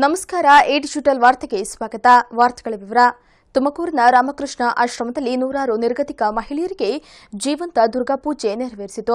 ನಮಸ್ಕಾರ A digital ವಾರ್ತೆಗೆ ಸ್ವಾಗತ ವಾರ್ತೆಗಳ ವಿವರ ತುಮಕೂರಿನ ರಾಮಕೃಷ್ಣ ಆಶ್ರಮದಲ್ಲಿ ನೂರಾರು ನಿರ್ಗತಿಕ ಮಹಿಳೆಯರಿಗೆ ಜೀವಂತ ದುರ್ಗಾಪೂಜೆ ನೆರವೇರಿಸಿತು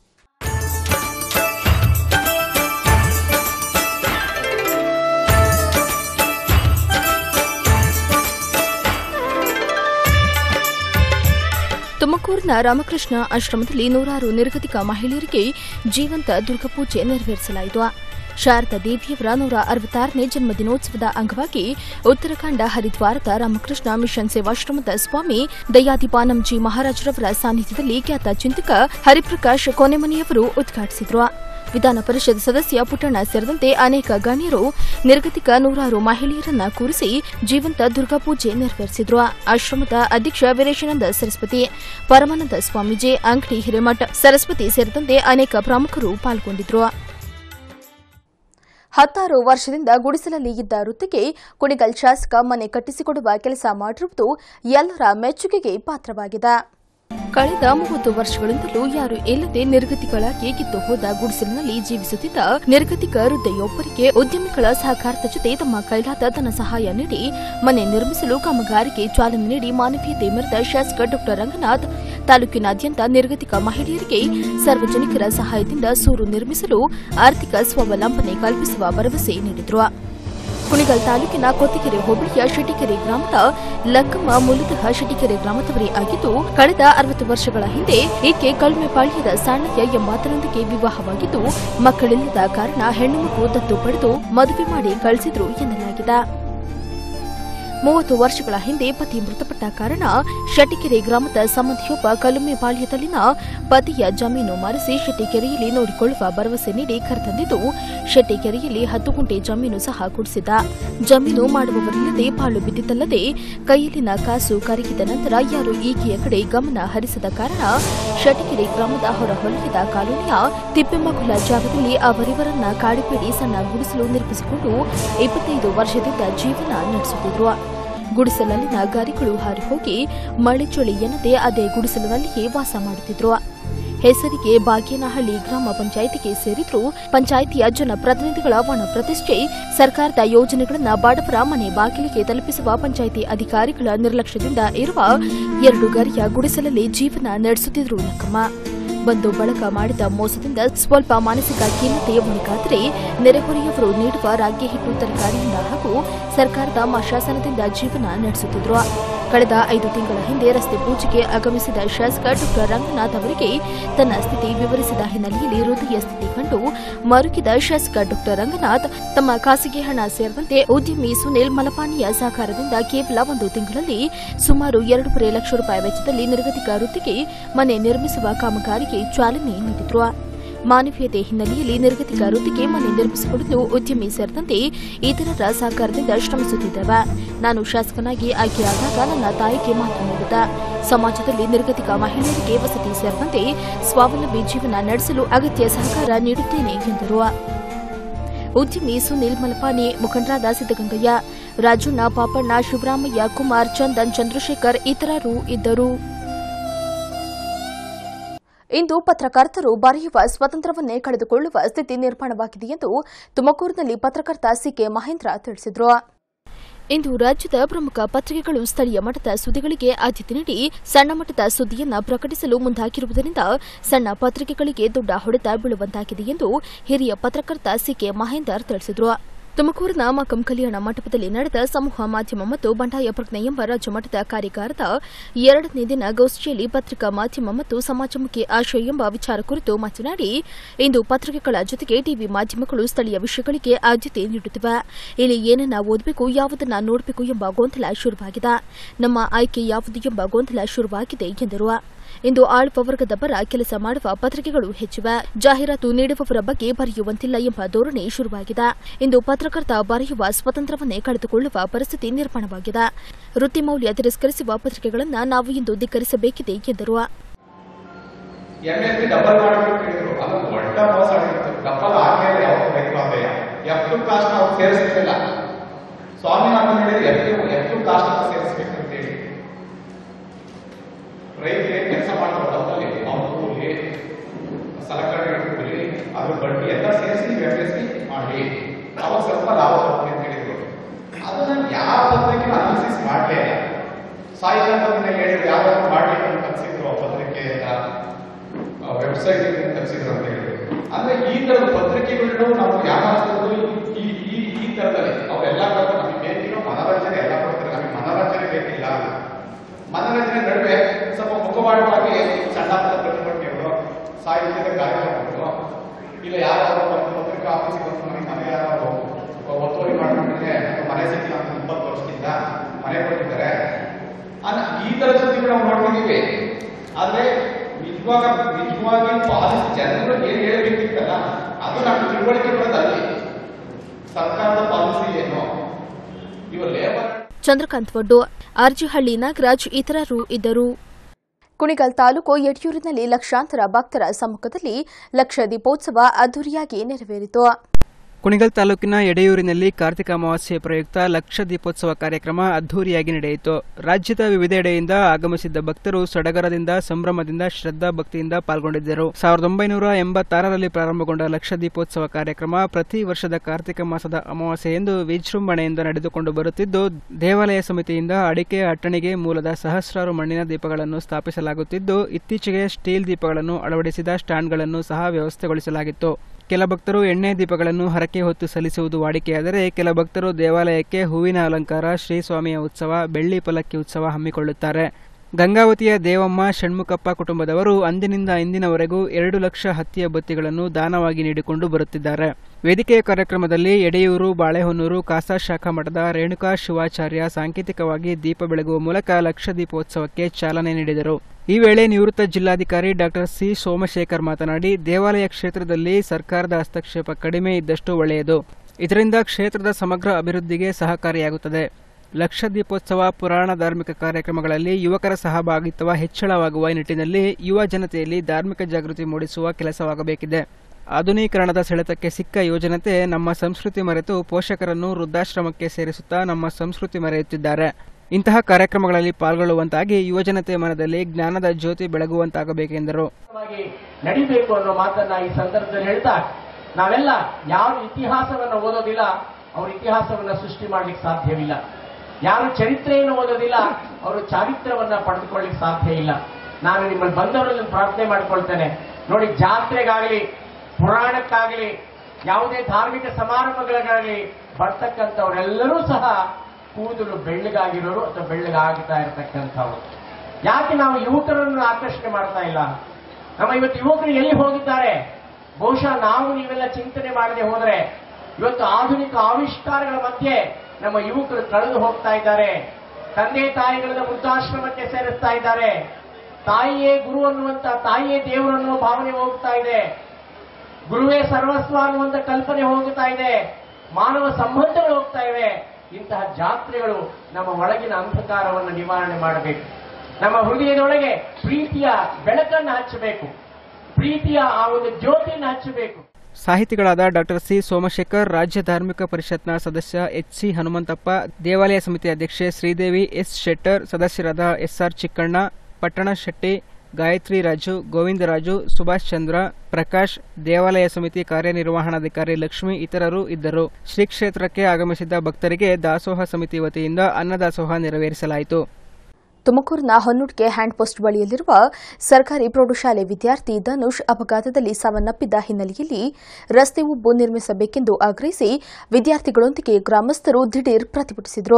ತುಮಕೂರಿನ ರಾಮಕೃಷ್ಣ ಆಶ್ರಮದಲ್ಲಿ ನೂರಾರು ನಿರ್ಗತಿಕ ಮಹಿಳೆಯರಿಗೆ ಜೀವಂತ ದುರ್ಗಾಪೂಜೆ ನೆರವೇರಿಸಲಾಯಿತು ಶಾರದಾ ದೇವಿಯವರ ನೂರ ಅರವತ್ತಾರನೇ ಜನ್ಮದಿನೋತ್ಸವದ ಅಂಗವಾಗಿ ಉತ್ತರಾಖಂಡ ಹರಿದ್ವಾರದ ರಾಮಕೃಷ್ಣ ಮಿಷನ್ ಸೇವಾಶ್ರಮದ ಸ್ವಾಮಿ ದಯಾದಿಪಾನಂಜಿ ಮಹಾರಾಜರವರ ಸಾನ್ನಿಧ್ಯದಲ್ಲಿ ಖ್ಯಾತ ಚಿಂತಕ ಹರಿಪ್ರಕಾಶ್ ಕೊನೆಮನಿಯವರು ಉದ್ಘಾಟಿಸಿದರು ವಿಧಾನ ಪರಿಷತ್ ಸದಸ್ಯ ಪುಟ್ಟಣ್ಣ ಸೇರಿದಂತೆ ಅನೇಕ ಗಣ್ಯರು ನಿರ್ಗತಿಕ ನೂರಾರು ಮಹಿಳೆಯರನ್ನ ಕೂರಿಸಿ ಜೀವಂತ ದುರ್ಗಾಪೂಜೆ ನೆರವೇರಿಸಿದ್ರು ಆಶ್ರಮದ ಅಧ್ಯಕ್ಷ ವೀರೇಶಾನಂದ ಸರಸ್ವತಿ ಪರಮಾನಂದ ಸ್ವಾಮೀಜಿ ಅಂಗಡಿ ಹಿರೇಮಠ್ ಸರಸ್ವತಿ ಸೇರಿದಂತೆ ಅನೇಕ ಪ್ರಮುಖರು ಪಾಲ್ಗೊಂಡಿದ್ರು ಹತ್ತಾರು ವರ್ಷದಿಂದ ಗುಡಿಸಲಲ್ಲಿ ಇದ್ದ ವೃತ್ತಿಗೆ ಕುಣಿಗಲ್ ಶಾಸಕ ಮನೆ ಕಟ್ಟಿಸಿಕೊಡುವ ಕೆಲಸ ಮಾಡಿರುವುದು ಎಲ್ಲರ ಮೆಚ್ಚುಗೆಗೆ ಪಾತ್ರವಾಗಿದೆ ಕಳೆದ ಮೂವತ್ತು ವರ್ಷಗಳಿಂದಲೂ ಯಾರು ಇಲ್ಲದೆ ನಿರ್ಗತಿಗಳಾಗಿ ಕಿತ್ತು ಹೋದ ಗುಡಿಸಲಿನಲ್ಲಿ ಜೀವಿಸುತ್ತಿದ್ದ ನಿರ್ಗತಿಕ ವೃದ್ಧೆಯೊಬ್ಬರಿಗೆ ಉದ್ಯಮಿಗಳ ಸಹಕಾರದ ಜೊತೆ ತಮ್ಮ ಕೈಲಾದ ಧನ ಸಹಾಯ ನೀಡಿ ಮನೆ ನಿರ್ಮಿಸಲು ಕಾಮಗಾರಿಗೆ ಚಾಲನೆ ನೀಡಿ ಮಾನವೀಯತೆ ಮೆರೆದ ಶಾಸಕ ಡಾ ರಂಗನಾಥ್ ತಾಲೂಕಿನಾದ್ಯಂತ ನಿರ್ಗತಿಕ ಮಹಿಳೆಯರಿಗೆ ಸಾರ್ವಜನಿಕರ ಸಹಾಯದಿಂದ ಸೂರು ನಿರ್ಮಿಸಲು ಆರ್ಥಿಕ ಸ್ವಾವಲಂಬನೆ ಕಲ್ಪಿಸುವ ಭರವಸೆ ನೀಡಿದರು ಕುಣಿಗಲ್ ತಾಲೂಕಿನ ಕೊತ್ತಿಗೆರೆ ಹೋಬಳಿಯ ಶೆಟ್ಟಿಕೆರೆ ಗ್ರಾಮದ ಲಕ್ಕಮ್ಮ ಮೂಲತಃ ಶೆಟ್ಟಿಕೆರೆ ಗ್ರಾಮದವರೇ ಆಗಿದ್ದು ಕಳೆದ ಅರವತ್ತು ವರ್ಷಗಳ ಹಿಂದೆ ಈಕೆ ಕಳ್ಮೆಪಾಳ್ಯದ ಸಾಣಯ್ಯ ಎಂಬಾತನೊಂದಿಗೆ ವಿವಾಹವಾಗಿದ್ದು ಮಕ್ಕಳಿಲ್ಲದ ಕಾರಣ ಹೆಣ್ಣು ಮಗು ದತ್ತು ಪಡೆದು ಮದುವೆ ಮಾಡಿ ಕಳಿಸಿದ್ರು ಎನ್ನಲಾಗಿದೆ ಮೂವತ್ತು ವರ್ಷಗಳ ಹಿಂದೆ ಪತಿ ಮೃತಪಟ್ಟ ಕಾರಣ ಶೆಟ್ಟಿಕೆರೆ ಗ್ರಾಮದ ಸಂಬಂಧಿಯೊಬ್ಬ ಕಲುಮೆಪಾಳ್ಯದಲ್ಲಿನ ಪತಿಯ ಜಮೀನು ಮಾರಿಸಿ ಶೆಟ್ಟಿಕೆರೆಯಲ್ಲಿ ನೋಡಿಕೊಳ್ಳುವ ಭರವಸೆ ನೀಡಿ ಕರೆತಂದಿದ್ದು ಶೆಟ್ಟಿಕೆರೆಯಲ್ಲಿ ಹತ್ತು ಗುಂಟೆ ಜಮೀನು ಸಹ ಕೊಡಿಸಿದ್ದ ಜಮೀನು ಮಾಡುವವರಿಲ್ಲದೆ ಪಾಳು ಬಿದ್ದಿದ್ದಲ್ಲದೆ ಕೈಯಲ್ಲಿನ ಕಾಸು ಕರಗಿದ ನಂತರ ಯಾರು ಈಕೆಯ ಕಡೆ ಗಮನ ಹರಿಸದ ಕಾರಣ ಶೆಟ್ಟಿಕೆರೆ ಗ್ರಾಮದ ಹೊರಹೊಲಯದ ಕಾಲೋನಿಯ ತಿಪ್ಪೆಮ್ಮಗುಲ ಜಾಗದಲ್ಲಿ ಅವರಿವರನ್ನ ಕಾಡಿಬೇಡಿ ಸಣ್ಣ ಗುಡಿಸಲು ನಿರ್ಮಿಸಿಕೊಂಡು ಇಪ್ಪತ್ತೈದು ವರ್ಷದಿಂದ ಜೀವನ ನಡೆಸುತ್ತಿದ್ರು ಗುಡಿಸಲಲ್ಲಿನ ಗಾರಿಗಳು ಹಾರಿ ಹೋಗಿ ಮಳೆ ಚಳಿ ಎನ್ನದೆ ಅದೇ ಗುಡಿಸಲಿನಲ್ಲಿಯೇ ವಾಸ ಮಾಡುತ್ತಿದ್ರು ಹೆಸರಿಗೆ ಬಾಗೇನಹಳ್ಳಿ ಗ್ರಾಮ ಪಂಚಾಯಿತಿಗೆ ಸೇರಿದ್ರು ಪಂಚಾಯಿತಿಯ ಜನಪ್ರತಿನಿಧಿಗಳ ಒಣ ಪ್ರತಿಷ್ಠೆ ಸರ್ಕಾರದ ಯೋಜನೆಗಳನ್ನು ಬಡವರ ಮನೆ ಬಾಗಿಲಿಗೆ ತಲುಪಿಸುವ ಪಂಚಾಯಿತಿ ಅಧಿಕಾರಿಗಳ ನಿರ್ಲಕ್ಷ್ಯದಿಂದ ಇರುವ ಎರಡು ಗರಿಯ ಗುಡಿಸಲಲ್ಲಿ ಜೀವನ ನಡೆಸುತ್ತಿದ್ರು ಲಕ್ಕಮ್ಮ ಬಂದು ಬಳಕ ಮಾಡಿದ ಮೋಸದಿಂದ ಸ್ವಲ್ಪ ಮಾನಸಿಕ ಖಿನ್ನತೆ ಉಂಟಾದರೆ ನೆರೆಹೊರೆಯವರು ನೀಡುವ ರಾಗಿ ಹಿಟ್ಟು ತರಕಾರಿಯಿಂದ ಹಾಗೂ ಸರ್ಕಾರದ ಮಾಶಾಸನದಿಂದ ಜೀವನ ನಡೆಸುತ್ತಿದ್ರು ಕಳೆದ ಐದು ತಿಂಗಳ ಹಿಂದೆ ರಸ್ತೆ ಪೂಜೆಗೆ ಆಗಮಿಸಿದ ಶಾಸಕ ಡಾ ರಂಗನಾಥ್ ಅವರಿಗೆ ತನ್ನ ಸ್ಥಿತಿ ವಿವರಿಸಿದ ಹಿನ್ನೆಲೆಯಲ್ಲಿ ಹೃದಯ ಸ್ಥಿತಿ ಕಂಡು ಮರುಗಿದ ಶಾಸಕ ಡಾ ರಂಗನಾಥ್ ತಮ್ಮ ಖಾಸಗಿ ಹಣ ಸೇರಿದಂತೆ ಉದ್ಯಮಿ ಸುನಿಲ್ ಮಲಪಾನಿಯ ಸಹಕಾರದಿಂದ ಕೇವಲ ಒಂದು ತಿಂಗಳಲ್ಲಿ ಸುಮಾರು ಎರಡೂವರೆ ಲಕ್ಷ ರೂಪಾಯಿ ವೆಚ್ಚದಲ್ಲಿ ನಿರ್ಗತಿಕ ವೃತ್ತಿಗೆ ಮನೆ ನಿರ್ಮಿಸುವ ಕಾಮಗಾರಿಗೆ ಚಾಲನೆ ನೀಡಿದ್ರು ಮಾನವೀಯತೆ ಹಿನ್ನೆಲೆಯಲ್ಲಿ ನಿರ್ಗತಿಕ ವೃತ್ತಿಗೆ ಮನೆ ನಿರ್ಮಿಸಿಕೊಡಲು ಉದ್ಯಮಿ ಸೇರಿದಂತೆ ಇತರರ ಸಹಕಾರದಿಂದ ಶ್ರಮಿಸುತ್ತಿದ್ದೇವೆ ನಾನು ಶಾಸಕನಾಗಿ ಆಯ್ಕೆಯಾದಾಗ ನನ್ನ ತಾಯಿಗೆ ಮಾತು ನೀಡಿದ ಸಮಾಜದಲ್ಲಿ ನಿರ್ಗತಿಕ ಮಹಿಳೆಯರಿಗೆ ವಸತಿ ಸೇರಿದಂತೆ ಸ್ವಾವಲಂಬಿ ಜೀವನ ನಡೆಸಲು ಅಗತ್ಯ ಸಹಕಾರ ನೀಡುತ್ತೇನೆ ಎಂದರು ಉದ್ಯಮಿ ಸುನಿಲ್ ಮಲಪಾನಿ ಮುಖಂಡರಾದ ಸಿದ್ದಗಂಗಯ್ಯ ರಾಜಣ್ಣ ಪಾಪಣ್ಣ ಶಿವರಾಮಯ್ಯ ಕುಮಾರ್ ಚಂದನ್ ಚಂದ್ರಶೇಖರ್ ಇತರರು ಇದ್ದರು ಇಂದು ಪತ್ರಕರ್ತರು ಬರೆಯುವ ಸ್ವಾತಂತ್ರ್ಯವನ್ನೇ ಕಳೆದುಕೊಳ್ಳುವ ಸ್ಥಿತಿ ನಿರ್ಮಾಣವಾಗಿದೆ ಎಂದು ತುಮಕೂರಿನಲ್ಲಿ ಪತ್ರಕರ್ತ ಸಿಕೆ ಮಹೇಂದ್ರ ತಿಳಿಸಿದರು ಇಂದು ರಾಜ್ಯದ ಪ್ರಮುಖ ಪತ್ರಿಕೆಗಳು ಸ್ಥಳೀಯ ಮಟ್ಟದ ಸುದ್ದಿಗಳಿಗೆ ಆದ್ಯತೆ ನೀಡಿ ಸಣ್ಣ ಮಟ್ಟದ ಸುದ್ದಿಯನ್ನ ಪ್ರಕಟಿಸಲು ಮುಂದಾಗಿರುವುದರಿಂದ ಸಣ್ಣ ಪತ್ರಿಕೆಗಳಿಗೆ ದೊಡ್ಡ ಹೊಡೆತ ಬೀಳುವಂತಾಗಿದೆ ಎಂದು ಹಿರಿಯ ಪತ್ರಕರ್ತ ಸಿಕೆ ಮಹೇಂದರ್ ತಿಳಿಸಿದರು ತುಮಕೂರಿನ ಮಕಂ ಕಲ್ಯಾಣ ಮಂಟಪದಲ್ಲಿ ನಡೆದ ಸಮೂಹ ಮಾಧ್ಯಮ ಮತ್ತು ಬಂಡಾಯ ಪ್ರಜ್ಞೆ ಎಂಬ ರಾಜ್ಯ ಮಟ್ಟದ ಕಾರ್ಯಾಗಾರದ ಎರಡನೇ ದಿನ ಗೋಷ್ಠಿಯಲ್ಲಿ ಪತ್ರಿಕಾ ಮಾಧ್ಯಮ ಮತ್ತು ಸಮಾಜಮುಖಿ ಆಶಯ ಎಂಬ ವಿಚಾರ ಕುರಿತು ಮಾತನಾಡಿ ಇಂದು ಪತ್ರಿಕೆಗಳ ಜೊತೆಗೆ ಟಿವಿ ಮಾಧ್ಯಮಗಳು ಸ್ಥಳೀಯ ವಿಷಯಗಳಿಗೆ ಆದ್ಯತೆ ನೀಡುತ್ತಿವೆ ಇಲ್ಲಿ ಏನನ್ನ ಓದಬೇಕು ಯಾವುದನ್ನ ನೋಡಬೇಕು ಎಂಬ ಗೊಂದಲ ಶುರುವಾಗಿದೆ ನಮ್ಮ ಆಯ್ಕೆ ಯಾವುದು ಎಂಬ ಗೊಂದಲ ಶುರುವಾಗಿದೆ ಎಂದರು ಇಂದು ಆಳುವ ವರ್ಗದ ಪರ ಕೆಲಸ ಮಾಡುವ ಪತ್ರಿಕೆಗಳು ಹೆಚ್ಚಿವೆ ಜಾಹೀರಾತು ನೀಡುವವರ ಬಗ್ಗೆ ಬರೆಯುವಂತಿಲ್ಲ ಎಂಬ ಧೋರಣೆ ಶುರುವಾಗಿದೆ ಇಂದು ಪತ್ರಕರ್ತ ಬರೆಯುವ ಸ್ವಾತಂತ್ರ್ಯವನ್ನೇ ಕಳೆದುಕೊಳ್ಳುವ ಪರಿಸ್ಥಿತಿ ನಿರ್ಮಾಣವಾಗಿದೆ ವೃತ್ತಿ ಮೌಲ್ಯ ತಿರಸ್ಕರಿಸುವ ಪತ್ರಿಕೆಗಳನ್ನು ನಾವು ಇಂದು ಧಿಕ್ಕರಿಸಬೇಕಿದೆ ಎಂದರು ಎಮ್ ಎಸ್ ಪಿ ಡಬಲ್ ಮಾಡಬೇಕು ಹೇಳಿದ್ರು ಅದು ದೊಡ್ಡ ಮೋಸ ಆಗಿತ್ತು ಡಬಲ್ ಆದ್ಮೇಲೆ ಅವ್ರು ಬೈಪಾದಯ ಎಫ್ ಟು ಕಾಸ್ಟ್ ಅವ್ರು ಸೇರಿಸ್ತಿಲ್ಲ ಸ್ವಾಮಿನಾಥನ್ ಹೇಳಿದ್ರು F to F to cost ಅಂತ ಸೇರಿಸ್ಬೇಕು ಅಂತ ಹೇಳಿ ರೈತರಿಗೆ ಕೆಲಸ ಮಾಡ್ತಾರೆ ಹೊಲದಲ್ಲಿ ಅವ್ರ ಕೂಲಿ ಸಲಕರಣೆ ಕೂಲಿ ಅದ್ರ ಬಡ್ಡಿ ಎಲ್ಲ ಸೇರಿಸಿ ನೀವು ಎಫ್ ಎಸ್ ಪಿ ಮಾಡಿ ಅವಾಗ ಸ್ವಲ್ಪ ಲಾಭ ಬರುತ್ತೆ ಅಂತ ಹೇಳಿದ್ರು ಅಂತ ಹೇಳಿದ್ರು ಯಾವ್ದಾದ್ರು ಮಾಡ್ಲಿಕ್ಕೆ ಅಂತ ಕಲ್ಸಿದ್ರು ಆ ಪತ್ರಿಕೆಯಿಂದ ವೆಬ್ಸೈಟ್ ಕಲ್ಸಿದ್ರು ಅಂತ ಹೇಳಿದ್ರು ಅಂದ್ರೆ ಈ ತರದ ಪತ್ರಿಕೆಗಳು ನಾವು ಯಾವಾಗಲೂ ಈ ಈ ಈ ತರದಲ್ಲಿ ಅವೆಲ್ಲ ಬಂದು ನಮಗೆ ಬೇಕಿರೋ ಮನೋರಂಜನೆ ಎಲ್ಲ ಕೊಡ್ತಾರೆ ನಮಗೆ ಮನೋರಂಜನೆ ಬೇಕಿಲ್ಲ ಮನೋರಂಜನೆ ನಡುವೆ ಸ್ವಲ್ಪ ಮುಖವಾಡವಾಗಿ ಸಣ್ಣ ಪುಟ್ಟ ಚಟುವಟಿಕೆಗಳು ಸಾಹಿತ್ಯದ ಕಾರ್ಯಕ್ರಮಗಳು ಇಲ್ಲ ಯಾರಾದ್ರೂ ಒಂದು ಪತ್ರಿಕಾ ಆಫೀಸಿಗೆ ಬಂದು ನಮಗೆ ಮನೆ ಯಾರು ಒತ್ತುವರಿ ಮಾಡ್ಕೊಂಡಿದ್ರೆ ಅಥವಾ ಮನೆ ಸಿಕ್ಕಿಲ್ಲ ಅಂತ ಇಪ್ಪತ್ತು ವರ್ಷದಿಂದ ಮನೆ ಕೊಟ್ಟಿದ್ದಾರೆ ಅನ್ನ- ಈ ತರ ಸುದ್ದಿಗಳು ನಾವು ನೋಡ್ತಿದ್ದೀವಿ ಆದ್ರೆ ನಿಜವಾಗ ನಿಜವಾಗಿ ಪಾಲಿಸಿ ಜನರು ಏನ್ ಹೇಳ್ಬೇಕಿತ್ತಲ್ಲ ಅದು ನಮ್ಗೆ ತಿಳುವಳಿಕೆ ಬರೋದು ಅಲ್ಲಿ ಸರ್ಕಾರದ ಪಾಲಿಸಿ ಏನು ಇವ ಲೇಬರ್ ಚಂದ್ರಕಾಂತ್ ವಡ್ಡು ಅರ್ಜಿಹಳ್ಳಿ ನಾಗರಾಜ್ ಇತರರು ಇದ್ದರು ಕುಣಿಗಲ್ ತಾಲೂಕು ಯಡಿಯೂರಿನಲ್ಲಿ ಲಕ್ಷಾಂತರ ಭಕ್ತರ ಸಮ್ಮುಖದಲ್ಲಿ ಲಕ್ಷ ದೀಪೋತ್ಸವ ಅದ್ದೂರಿಯಾಗಿ ನೆರವೇರಿತು ಕುಣಿಗಲ್ ತಾಲೂಕಿನ ಎಡೆಯೂರಿನಲ್ಲಿ ಕಾರ್ತಿಕ ಅಮಾವಾಸ್ಯೆ ಪ್ರಯುಕ್ತ ಲಕ್ಷ ದೀಪೋತ್ಸವ ಕಾರ್ಯಕ್ರಮ ಅದ್ದೂರಿಯಾಗಿ ನಡೆಯಿತು ರಾಜ್ಯದ ವಿವಿಧೆಡೆಯಿಂದ ಆಗಮಿಸಿದ್ದ ಭಕ್ತರು ಸಡಗರದಿಂದ ಸಂಭ್ರಮದಿಂದ ಶ್ರದ್ಧಾ ಭಕ್ತಿಯಿಂದ ಪಾಲ್ಗೊಂಡಿದ್ದರು ಸಾವಿರದ ಒಂಬೈನೂರ ಎಂಬತ್ತಾರರಲ್ಲಿ ಪ್ರಾರಂಭಗೊಂಡ ಲಕ್ಷ ದೀಪೋತ್ಸವ ಕಾರ್ಯಕ್ರಮ ಪ್ರತಿ ವರ್ಷದ ಕಾರ್ತಿಕ ಮಾಸದ ಅಮಾವಾಸ್ಯೆಯಂದು ವಿಜೃಂಭಣೆಯಿಂದ ನಡೆದುಕೊಂಡು ಬರುತ್ತಿದ್ದು ದೇವಾಲಯ ಸಮಿತಿಯಿಂದ ಅಡಿಕೆ ಅಟ್ಟಣಿಗೆ ಮೂಲದ ಸಹಸ್ರಾರು ಮಣ್ಣಿನ ದೀಪಗಳನ್ನು ಸ್ಥಾಪಿಸಲಾಗುತ್ತಿದ್ದು ಇತ್ತೀಚೆಗೆ ಸ್ಟೀಲ್ ದೀಪಗಳನ್ನು ಅಳವಡಿಸಿದ ಸ್ಟ್ಯಾಂಡ್ಗಳನ್ನು ಸಹ ವ್ಯವಸ್ಥೆಗೊಳಿಸಲಾಗಿತ್ತು ಕೆಲ ಭಕ್ತರು ಎಣ್ಣೆ ದೀಪಗಳನ್ನು ಹರಕೆ ಹೊತ್ತು ಸಲ್ಲಿಸುವುದು ವಾಡಿಕೆಯಾದರೆ ಕೆಲ ಭಕ್ತರು ದೇವಾಲಯಕ್ಕೆ ಹೂವಿನ ಅಲಂಕಾರ ಶ್ರೀಸ್ವಾಮಿಯ ಉತ್ಸವ ಬೆಳ್ಳಿ ಪಲ್ಲಕ್ಕಿ ಉತ್ಸವ ಹಮ್ಮಿಕೊಳ್ಳುತ್ತಾರೆ ಗಂಗಾವತಿಯ ದೇವಮ್ಮ ಷಣ್ಮುಖಪ್ಪ ಕುಟುಂಬದವರು ಅಂದಿನಿಂದ ಇಂದಿನವರೆಗೂ ಎರಡು ಲಕ್ಷ ಹತ್ತಿಯ ಬತ್ತಿಗಳನ್ನು ದಾನವಾಗಿ ನೀಡಿಕೊಂಡು ಬರುತ್ತಿದ್ದಾರೆ ವೇದಿಕೆಯ ಕಾರ್ಯಕ್ರಮದಲ್ಲಿ ಎಡೆಯೂರು ಬಾಳೆಹೊನ್ನೂರು ಕಾಸಾ ಶಾಖಾ ಮಠದ ರೇಣುಕಾ ಶಿವಾಚಾರ್ಯ ಸಾಂಕೇತಿಕವಾಗಿ ದೀಪ ಬೆಳಗುವ ಮೂಲಕ ಲಕ್ಷ ದೀಪೋತ್ಸವಕ್ಕೆ ಚಾಲನೆ ನೀಡಿದರು ಈ ವೇಳೆ ನಿವೃತ್ತ ಜಿಲ್ಲಾಧಿಕಾರಿ ಡಾಕ್ಟರ್ ಸಿ ಸೋಮಶೇಖರ್ ಮಾತನಾಡಿ ದೇವಾಲಯ ಕ್ಷೇತ್ರದಲ್ಲಿ ಸರ್ಕಾರದ ಹಸ್ತಕ್ಷೇಪ ಕಡಿಮೆ ಇದ್ದಷ್ಟು ಒಳ್ಳೆಯದು ಇದರಿಂದ ಕ್ಷೇತ್ರದ ಸಮಗ್ರ ಅಭಿವೃದ್ಧಿಗೆ ಸಹಕಾರಿಯಾಗುತ್ತದೆ ಲಕ್ಷ ದೀಪೋತ್ಸವ ಪುರಾಣ ಧಾರ್ಮಿಕ ಕಾರ್ಯಕ್ರಮಗಳಲ್ಲಿ ಯುವಕರ ಸಹಭಾಗಿತ್ವ ಹೆಚ್ಚಳವಾಗುವ ನಿಟ್ಟಿನಲ್ಲಿ ಯುವ ಜನತೆಯಲ್ಲಿ ಧಾರ್ಮಿಕ ಜಾಗೃತಿ ಮೂಡಿಸುವ ಕೆಲಸವಾಗಬೇಕಿದೆ ಆಧುನೀಕರಣದ ಸೆಳೆತಕ್ಕೆ ಸಿಕ್ಕ ಯುವಜನತೆ ನಮ್ಮ ಸಂಸ್ಕೃತಿ ಮರೆತು ಪೋಷಕರನ್ನು ವೃದ್ಧಾಶ್ರಮಕ್ಕೆ ಸೇರಿಸುತ್ತಾ ನಮ್ಮ ಸಂಸ್ಕೃತಿ ಮರೆಯುತ್ತಿದ್ದಾರೆ ಇಂತಹ ಕಾರ್ಯಕ್ರಮಗಳಲ್ಲಿ ಪಾಲ್ಗೊಳ್ಳುವಂತಾಗಿ ಯುವಜನತೆ ಮನದಲ್ಲಿ ಜ್ಞಾನದ ಜ್ಯೋತಿ ಬೆಳಗುವಂತಾಗಬೇಕೆಂದರು ವಾಗಿ ನಡಿಬೇಕು ಅನ್ನೋ ಮಾತನ್ನ ಈ ಸಂದರ್ಭದಲ್ಲಿ ಹೇಳ್ತಾ ನಾವೆಲ್ಲ ಯಾರು ಇತಿಹಾಸವನ್ನ ಓದೋದಿಲ್ಲ ಅವ್ರ ಇತಿಹಾಸವನ್ನ ಸೃಷ್ಟಿ ಮಾಡ್ಲಿಕ್ಕೆ ಸಾಧ್ಯವಿಲ್ಲ ಯಾರು ಚರಿತ್ರೆಯನ್ನು ಓದೋದಿಲ್ಲ ಅವರು ಚಾರಿತ್ರ್ಯವನ್ನ ಪಡೆದುಕೊಳ್ಳಿಕ್ಕೆ ಸಾಧ್ಯ ಇಲ್ಲ ನಾನು ನಿಮ್ಮಲ್ಲಿ ಬಂದವರಲ್ಲಿ ಪ್ರಾರ್ಥನೆ ಮಾಡ್ಕೊಳ್ತೇನೆ ನೋಡಿ ಜಾತ್ರೆಗಾಗಲಿ ಪುರಾಣಕ್ಕಾಗಲಿ ಯಾವುದೇ ಧಾರ್ಮಿಕ ಸಮಾರಂಭಗಳಿಗಾಗಲಿ ಬರ್ತಕ್ಕಂಥವರೆಲ್ಲರೂ ಸಹ ಕೂದಲು ಬೆಳ್ಳಗಾಗಿರೋರು ಅಥವಾ ಬೆಳ್ಳಗಾಗ್ತಾ ಇರತಕ್ಕಂಥವ್ರು ಯಾಕೆ ನಾವು ಯುವಕರನ್ನು ಆಕರ್ಷಣೆ ಮಾಡ್ತಾ ಇಲ್ಲ ನಮ್ಮ ಇವತ್ತು ಯುವಕರು ಎಲ್ಲಿ ಹೋಗಿದ್ದಾರೆ ಬಹುಶಃ ನಾವು ನೀವೆಲ್ಲ ಚಿಂತನೆ ಮಾಡದೆ ಹೋದ್ರೆ ಇವತ್ತು ಆಧುನಿಕ ಆವಿಷ್ಕಾರಗಳ ಮಧ್ಯೆ ನಮ್ಮ ಯುವಕರು ಕಳೆದು ಹೋಗ್ತಾ ಇದ್ದಾರೆ ತಂದೆ ತಾಯಿಗಳನ್ನ ವೃದ್ಧಾಶ್ರಮಕ್ಕೆ ಸೇರಿಸ್ತಾ ಇದ್ದಾರೆ ತಾಯಿಯೇ ಗುರು ಅನ್ನುವಂತ ತಾಯಿಯೇ ದೇವರು ಅನ್ನುವ ಭಾವನೆ ಹೋಗ್ತಾ ಇದೆ ಗುರುವೇ ಸರ್ವಸ್ವ ಅನ್ನುವಂತ ಕಲ್ಪನೆ ಹೋಗ್ತಾ ಇದೆ ಮಾನವ ಸಂಬಂಧಗಳು ಹೋಗ್ತಾ ಇವೆ ಇಂತಹ ಜಾತ್ರೆಗಳು ನಮ್ಮ ಒಳಗಿನ ಅಂಧಕಾರವನ್ನು ನಿವಾರಣೆ ಮಾಡಬೇಕು ನಮ್ಮ ಹೃದಯದೊಳಗೆ ಪ್ರೀತಿಯ ಬೆಳಕನ್ನು ಹಚ್ಚಬೇಕು ಪ್ರೀತಿಯ ಆ ಒಂದು ಜ್ಯೋತಿಯನ್ನು ಹಚ್ಚಬೇಕು ಸಾಹಿತಿಗಳಾದ ಡಾಕ್ಟರ್ ಸಿ ಸೋಮಶೇಖರ್ ರಾಜ್ಯ ಧಾರ್ಮಿಕ ಪರಿಷತ್ನ ಸದಸ್ಯ ಎಚ್ ಸಿ ಹನುಮಂತಪ್ಪ ದೇವಾಲಯ ಸಮಿತಿ ಅಧ್ಯಕ್ಷೆ ಶ್ರೀದೇವಿ ಎಸ್ ಶೆಟ್ಟರ್ ಸದಸ್ಯರಾದ ಎಸ್ಆರ್ ಚಿಕ್ಕಣ್ಣ ಪಟ್ಟಣ ಶೆಟ್ಟಿ ಗಾಯತ್ರಿ ರಾಜು ಗೋವಿಂದರಾಜು ಸುಭಾಷ್ ಚಂದ್ರ ಪ್ರಕಾಶ್ ದೇವಾಲಯ ಸಮಿತಿ ಕಾರ್ಯನಿರ್ವಹಣಾಧಿಕಾರಿ ಲಕ್ಷ್ಮಿ ಇತರರು ಇದ್ದರು ಶ್ರೀ ಕ್ಷೇತ್ರಕ್ಕೆ ಆಗಮಿಸಿದ್ದ ಭಕ್ತರಿಗೆ ದಾಸೋಹ ಸಮಿತಿ ವತಿಯಿಂದ ಅನ್ನದಾಸೋಹ ನೆರವೇರಿಸಲಾಯಿತು ತುಮಕೂರಿನ ಹೊನ್ನುಡ್ಗೆ ಹ್ಯಾಂಡ್ ಪೋಸ್ಟ್ ಬಳಿಯಲ್ಲಿರುವ ಸರ್ಕಾರಿ ಪ್ರೌಢಶಾಲೆ ವಿದ್ಯಾರ್ಥಿ ಧನುಷ್ ಅಪಘಾತದಲ್ಲಿ ಸಾವನ್ನಪ್ಪಿದ್ದ ಹಿನ್ನೆಲೆಯಲ್ಲಿ ರಸ್ತೆ ಉಬ್ಬು ನಿರ್ಮಿಸಬೇಕೆಂದು ಆಗ್ರಹಿಸಿ ವಿದ್ಯಾರ್ಥಿಗಳೊಂದಿಗೆ ಗ್ರಾಮಸ್ಥರು ದಿಢೀರ್ ಪ್ರತಿಭಟಿಸಿದರು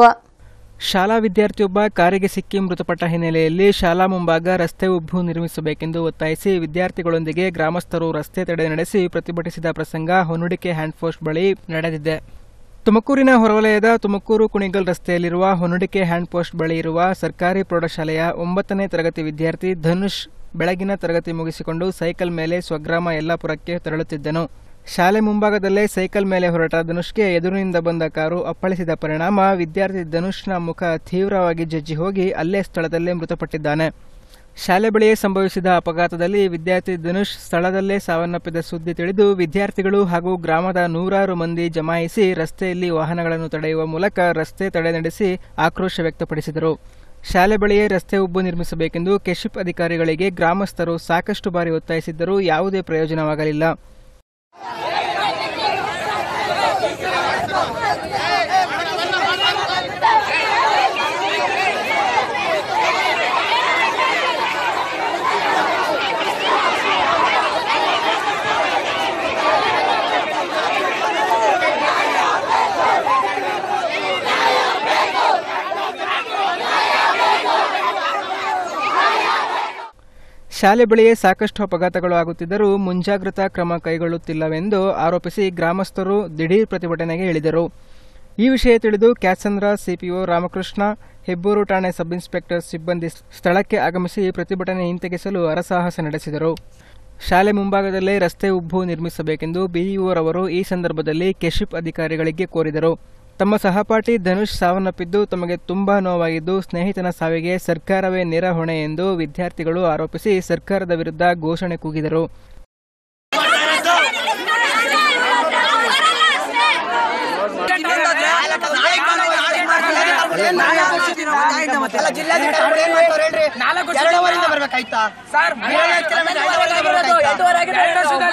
ಶಾಲಾ ವಿದ್ಯಾರ್ಥಿಯೊಬ್ಬ ಕಾರಿಗೆ ಸಿಕ್ಕಿ ಮೃತಪಟ್ಟ ಹಿನ್ನೆಲೆಯಲ್ಲಿ ಶಾಲಾ ಮುಂಭಾಗ ರಸ್ತೆ ಉಬ್ಬು ನಿರ್ಮಿಸಬೇಕೆಂದು ಒತ್ತಾಯಿಸಿ ವಿದ್ಯಾರ್ಥಿಗಳೊಂದಿಗೆ ಗ್ರಾಮಸ್ಥರು ರಸ್ತೆ ತಡೆ ನಡೆಸಿ ಪ್ರತಿಭಟಿಸಿದ ಪ್ರಸಂಗ ಹೊನ್ನುಡಿಕೆ ಹ್ಯಾಂಡ್ಪೋಸ್ಟ್ ಬಳಿ ನಡೆದಿದೆ ತುಮಕೂರಿನ ಹೊರವಲಯದ ತುಮಕೂರು ಕುಣಿಗಲ್ ರಸ್ತೆಯಲ್ಲಿರುವ ಹೊನ್ನುಡಿಕೆ ಹ್ಯಾಂಡ್ಪೋಸ್ಟ್ ಬಳಿ ಇರುವ ಸರ್ಕಾರಿ ಪ್ರೌಢಶಾಲೆಯ ಒಂಬತ್ತನೇ ತರಗತಿ ವಿದ್ಯಾರ್ಥಿ ಧನುಷ್ ಬೆಳಗಿನ ತರಗತಿ ಮುಗಿಸಿಕೊಂಡು ಸೈಕಲ್ ಮೇಲೆ ಸ್ವಗ್ರಾಮ ಯಲ್ಲಾಪುರಕ್ಕೆ ತೆರಳುತ್ತಿದ್ದನು ಶಾಲೆ ಮುಂಭಾಗದಲ್ಲೇ ಸೈಕಲ್ ಮೇಲೆ ಹೊರಟ ಧನುಷ್ಗೆ ಎದುರಿನಿಂದ ಬಂದ ಕಾರು ಅಪ್ಪಳಿಸಿದ ಪರಿಣಾಮ ವಿದ್ಯಾರ್ಥಿ ಧನುಷ್ನ ಮುಖ ತೀವ್ರವಾಗಿ ಜಜ್ಜಿ ಹೋಗಿ ಅಲ್ಲೇ ಸ್ಥಳದಲ್ಲೇ ಮೃತಪಟ್ಟಿದ್ದಾನೆ ಶಾಲೆ ಬಳಿಯೇ ಸಂಭವಿಸಿದ ಅಪಘಾತದಲ್ಲಿ ವಿದ್ಯಾರ್ಥಿ ಧನುಷ್ ಸ್ಥಳದಲ್ಲೇ ಸಾವನ್ನಪ್ಪಿದ ಸುದ್ದಿ ತಿಳಿದು ವಿದ್ಯಾರ್ಥಿಗಳು ಹಾಗೂ ಗ್ರಾಮದ ನೂರಾರು ಮಂದಿ ಜಮಾಯಿಸಿ ರಸ್ತೆಯಲ್ಲಿ ವಾಹನಗಳನ್ನು ತಡೆಯುವ ಮೂಲಕ ರಸ್ತೆ ತಡೆ ನಡೆಸಿ ಆಕ್ರೋಶ ವ್ಯಕ್ತಪಡಿಸಿದರು ಶಾಲೆ ಬಳಿಯೇ ರಸ್ತೆ ಉಬ್ಬು ನಿರ್ಮಿಸಬೇಕೆಂದು ಕೆಶಿಪ್ ಅಧಿಕಾರಿಗಳಿಗೆ ಗ್ರಾಮಸ್ಥರು ಸಾಕಷ್ಟು ಬಾರಿ ಒತ್ತಾಯಿಸಿದ್ದರೂ ಯಾವುದೇ ಪ್ರಯೋಜನವಾಗಲಿಲ್ಲ ¡Vamos! ಶಾಲೆ ಬಳಿಯೇ ಸಾಕಷ್ಟು ಅಪಘಾತಗಳು ಆಗುತ್ತಿದ್ದರೂ ಮುಂಜಾಗ್ರತಾ ಕ್ರಮ ಕೈಗೊಳ್ಳುತ್ತಿಲ್ಲವೆಂದು ಆರೋಪಿಸಿ ಗ್ರಾಮಸ್ಥರು ದಿಢೀರ್ ಪ್ರತಿಭಟನೆಗೆ ಇಳಿದರು ಈ ವಿಷಯ ತಿಳಿದು ಕ್ಯಾತ್ಸಂದ್ರ ಸಿಪಿಒ ರಾಮಕೃಷ್ಣ ಹೆಬ್ಬೂರು ಠಾಣೆ ಸಬ್ ಇನ್ಸ್ಪೆಕ್ಟರ್ ಸಿಬ್ಬಂದಿ ಸ್ಥಳಕ್ಕೆ ಆಗಮಿಸಿ ಪ್ರತಿಭಟನೆ ಹಿಂತೆಗೆಸಲು ಹರಸಾಹಸ ನಡೆಸಿದರು ಶಾಲೆ ಮುಂಭಾಗದಲ್ಲೇ ರಸ್ತೆ ಉಬ್ಬು ನಿರ್ಮಿಸಬೇಕೆಂದು ಬಿಇಒರವರು ಈ ಸಂದರ್ಭದಲ್ಲಿ ಕೆಶಿಪ್ ಅಧಿಕಾರಿಗಳಿಗೆ ಕೋರಿದರು ತಮ್ಮ ಸಹಪಾಠಿ ಧನುಷ್ ಸಾವನ್ನಪ್ಪಿದ್ದು ತಮಗೆ ತುಂಬಾ ನೋವಾಗಿದ್ದು ಸ್ನೇಹಿತನ ಸಾವಿಗೆ ಸರ್ಕಾರವೇ ನೇರ ಹೊಣೆ ಎಂದು ವಿದ್ಯಾರ್ಥಿಗಳು ಆರೋಪಿಸಿ ಸರ್ಕಾರದ ವಿರುದ್ಧ ಘೋಷಣೆ ಕೂಗಿದರು ಅಲ್ಲ ಜಿಲ್ಲಾಧಿಕಾರಿಗಳು ಏನ್ ಮಾಡ್ತಾವ್ರೆ ಹೇಳ್ರಿ ಎರಡು ಅವರಿಂದ ಬರ್ಬೇಕಾಯ್ತಾ ಏಳೈದು ಕಿಲೋಮೀಟರ್ ಬರ್ಬೇಕಾಯ್ತಾ?